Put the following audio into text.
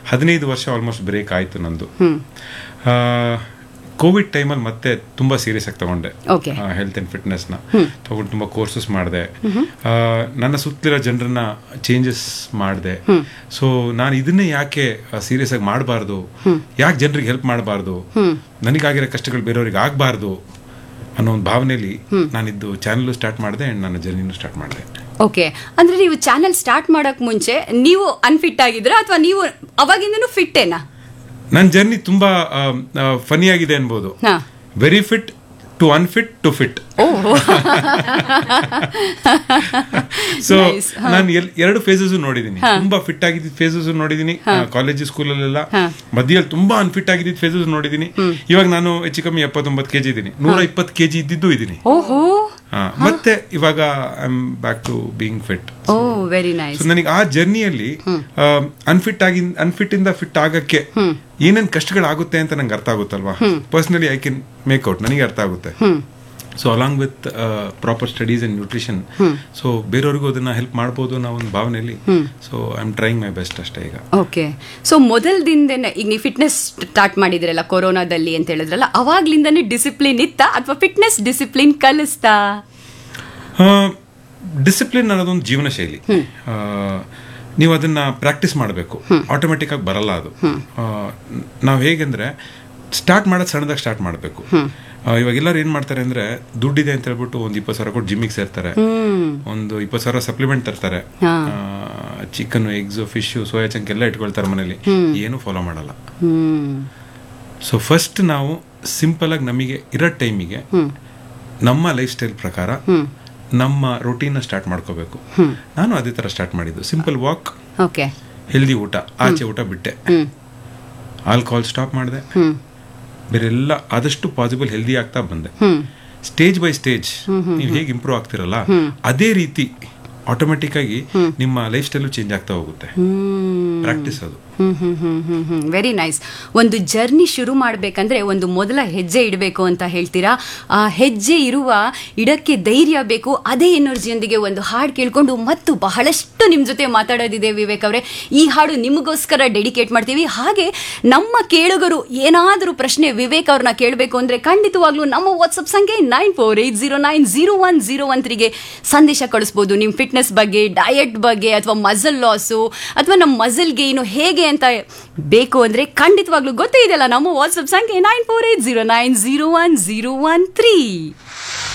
ಹದಿನೈದು ವರ್ಷ almost break ಆಯಿತು ನಂದು ಕೋವಿಡ್ ಟೈಮಲ್ಲಿ ಮತ್ತೆ ತುಂಬ ಸೀರಿಯಸ್ ಆಗಿ ತಗೊಂಡೆ Okay. ಹೆಲ್ತ್ ಆ್ಯಂಡ್ ಫಿಟ್ನೆಸ್ನ ತಗೊಂಡು ತುಂಬ ಕೋರ್ಸಸ್ ಮಾಡಿದೆ ನನ್ನ ಸುತ್ತಲಿರೋ ಜನರನ್ನ ಚೇಂಜಸ್ ಮಾಡಿದೆ ಸೊ ನಾನು ಇದನ್ನೇ ಯಾಕೆ ಸೀರಿಯಸ್ ಆಗಿ ಮಾಡಬಾರ್ದು ಯಾಕೆ ಜನರಿಗೆ ಹೆಲ್ಪ್ ಮಾಡಬಾರ್ದು ನನಗಾಗಿರೋ ಕಷ್ಟಗಳು ಬೇರೆಯವ್ರಿಗೆ ಆಗಬಾರ್ದು ಅನ್ನೋ ಒಂದು ಭಾವನೆಯಲ್ಲಿ ನಾನಿದ್ದು ಚಾನಲ್ ಸ್ಟಾರ್ಟ್ ಮಾಡಿದೆ ಆ್ಯಂಡ್ ನನ್ನ ಜರ್ನಿನೂ ಸ್ಟಾರ್ಟ್ ಮಾಡಿದೆ ಓಕೆ ಅಂದ್ರೆ ನೀವು ಚಾನೆಲ್ ಸ್ಟಾರ್ಟ್ ಮಾಡಕ್ ಮುಂಚೆ ನೀವು ಅನ್ಫಿಟ್ ಆಗಿದ್ರ ಅಥವಾ ನೀವು ಅವಾಗಿಂದನೂ ಫಿಟ್ ಏನಾ ನನ್ನ ಜರ್ನಿ ತುಂಬಾ ಫನಿ ಆಗಿದೆ ಅನ್ಬೋದು ಹಾ. Very fit to unfit to fit so Nice. ನಾನು ಎರಡು ಫೇಸಸ್ ನೋಡಿದೀನಿ ತುಂಬಾ ಫಿಟ್ ಆಗಿದ್ದ ಫೇಸಸ್ ನೋಡಿದೀನಿ ಕಾಲೇಜ್ ಸ್ಕೂಲಲ್ಲೆಲ್ಲ ಮಧ್ಯದಲ್ಲಿ ತುಂಬಾ ಅನ್ಫಿಟ್ ಆಗಿದ್ದ ಫೇಸಸ್ ನೋಡಿದೀನಿ ಇವಾಗ ನಾನು ಹೆಚ್ಚು ಕಮ್ಮಿ ಎಪ್ಪತ್ತೊಂಬತ್ತು ಕೆಜಿ ಇದ್ದೀನಿ ನೂರ ಇಪ್ಪತ್ತು ಕೆಜಿ ಇದ್ದಿದ್ದು ಇದ್ದೀನಿ ಓಹೋ ಹಾ, ಮತ್ತೆ ಇವಾಗ I am back to being fit oh very nice so ನನಗೆ ಆ ಜರ್ನಿಯಲ್ಲಿ ಅನ್ಫಿಟ್ ಆಗಿ ಅನ್ಫಿಟ್ ಇಂದ ಫಿಟ್ ಆಗಕ್ಕೆ ಏನೇನ್ ಕಷ್ಟಗಳಾಗುತ್ತೆ ಅಂತ ನಂಗೆ ಅರ್ಥ ಆಗುತ್ತಲ್ವಾ personally I can make out ನನಗೆ ಅರ್ಥ ಆಗುತ್ತೆ so along with proper studies and nutrition so ಬೇರೆಯವ್ರಿಗೂ ಅದನ್ನ ಹೆಲ್ಪ್ ಮಾಡ್ಬೋದು ಅನ್ನೋ ಒಂದು ಭಾವನೆಯಲ್ಲಿ so I am trying my best ಅಷ್ಟೇ ಈಗ ಓಕೆ ಸೊ ಮೊದಲ ದಿನದೇನೆ ಈಗ ನೀವು ಫಿಟ್ನೆಸ್ ಸ್ಟಾರ್ಟ್ ಮಾಡಿದ್ರಲ್ಲ ಕೊರೋನಾದಲ್ಲಿ ಅಂತ ಹೇಳಿದ್ರಲ್ಲ ಅವಾಗ್ಲಿಂದನೇ ಡಿಸಿಪ್ಲಿನ್ ಇತ್ತ ಅಥವಾ ಫಿಟ್ನೆಸ್ ಡಿಸಿಪ್ಲಿನ್ ಕಲಿಸ್ತಾ ಡಿಸಿಪ್ಲಿನ್ ಅನ್ನೋದೊಂದು ಜೀವನ ಶೈಲಿ ಆ, ನೀವು ಅದನ್ನ ಪ್ರಾಕ್ಟೀಸ್ ಮಾಡಬೇಕು ಆಟೋಮೆಟಿಕ್ ಆಗಿ ಬರಲ್ಲ ಅದು ನಾವು ಹೇಗೆಂದ್ರೆ ಸ್ಟಾರ್ಟ್ ಮಾಡೋದು ಸಣ್ಣದಾಗಿ ಸ್ಟಾರ್ಟ್ ಮಾಡಬೇಕು ಇವಾಗ ಎಲ್ಲರೂ ಏನ್ ಮಾಡ್ತಾರೆ ಅಂದ್ರೆ ದುಡ್ಡಿದೆ ಅಂತ ಹೇಳ್ಬಿಟ್ಟು ಒಂದು ಇಪ್ಪತ್ತು ಸಾವಿರ ಕೊಟ್ಟು ಜಿಮ್ಮಿಗೆ ಸೇರ್ತಾರೆ ಒಂದು ಇಪ್ಪತ್ತು ಸಾವಿರ ಸಪ್ಲಿಮೆಂಟ್ ತರ್ತಾರೆ chicken eggs fish soya chunk ಎಲ್ಲ ಇಟ್ಕೊಳ್ತಾರೆ ಮನೇಲಿ ಏನು ಫಾಲೋ ಮಾಡಲ್ಲ ಹ್ಮ್ ಸೊ ಫಸ್ಟ್ ನಾವು ಸಿಂಪಲ್ ಆಗಿ ನಮಗೆ ಇರೋ ಟೈಮಿಗೆ ನಮ್ಮ ಲೈಫ್ ಸ್ಟೈಲ್ ಪ್ರಕಾರ ನಮ್ಮ ರೊಟೀನ್ ಸ್ಟಾರ್ಟ್ ಮಾಡ್ಕೋಬೇಕು ನಾನು ಅದೇ ತರ ಸ್ಟಾರ್ಟ್ ಮಾಡಿದ್ದು ಸಿಂಪಲ್ ವಾಕ್ ಓಕೆ ಹೆಲ್ದಿ ಊಟ ಆಚೆ ಊಟ ಬಿಟ್ಟೆ ಆಲ್ಕೋಹಾಲ್ ಸ್ಟಾಪ್ ಮಾಡಿದೆ ಬೇರೆ ಎಲ್ಲ ಆದಷ್ಟು ಪಾಸಿಬಲ್ ಹೆಲ್ದಿ ಆಗ್ತಾ ಬಂದೆ ಸ್ಟೇಜ್ ಬೈ ಸ್ಟೇಜ್ ನೀವು ಹೇಗೆ ಇಂಪ್ರೂವ್ ಆಗ್ತಿರಲ್ಲ ಅದೇ ರೀತಿ ಆಟೋಮೆಟಿಕ್ ಆಗಿ ನಿಮ್ಮ ಲೈಫ್ ಸ್ಟೈಲು ಚೇಂಜ್ ಆಗ್ತಾ ಹೋಗುತ್ತೆ ಪ್ರಾಕ್ಟೀಸ್ ಅದು hmm hmm hmm hmm hmm very nice ಒಂದು ಜರ್ನಿ ಶುರು ಮಾಡಬೇಕಂದ್ರೆ ಒಂದು ಮೊದಲ ಹೆಜ್ಜೆ ಇಡಬೇಕು ಅಂತ ಹೇಳ್ತೀರಾ ಆ ಹೆಜ್ಜೆ ಇರುವ ಇಡಕ್ಕೆ ಧೈರ್ಯ ಬೇಕು ಅದೇ ಎನರ್ಜಿಯೊಂದಿಗೆ ಒಂದು ಹಾಡು ಕೇಳ್ಕೊಂಡು ಮತ್ತು ಬಹಳಷ್ಟು ನಿಮ್ಮ ಜೊತೆ ಮಾತಾಡೋದಿದೆ ವಿವೇಕ್ ಅವರೇ ಈ ಹಾಡು ನಿಮಗೋಸ್ಕರ ಡೆಡಿಕೇಟ್ ಮಾಡ್ತೀವಿ ಹಾಗೆ ನಮ್ಮ ಕೇಳುಗರು ಏನಾದರೂ ಪ್ರಶ್ನೆ ವಿವೇಕ್ ಅವ್ರನ್ನ ಕೇಳಬೇಕು ಅಂದ್ರೆ ಖಂಡಿತವಾಗ್ಲೂ ನಮ್ಮ ವಾಟ್ಸಪ್ ಸಂಖ್ಯೆ nine four eight zero nine zero one zero one ತ್ರೀಗೆ ಸಂದೇಶ ಕಳಿಸ್ಬೋದು ನಿಮ್ಮ ಫಿಟ್ನೆಸ್ ಬಗ್ಗೆ ಡಯಟ್ ಬಗ್ಗೆ ಅಥವಾ ಮಸಲ್ ಲಾಸು ಅಥವಾ ನಮ್ಮ ಮಸಲ್ ಗೇನು ಹೇಗೆ ಅಂತ ಬೇಕು ಅಂದ್ರೆ ಖಂಡಿತವಾಗ್ಲೂ ಗೊತ್ತೇ ಇದೆಯಲ್ಲ ನಮ್ಮ ವಾಟ್ಸಪ್ ಸಂಖ್ಯೆ nine four eight zero nine zero one zero one three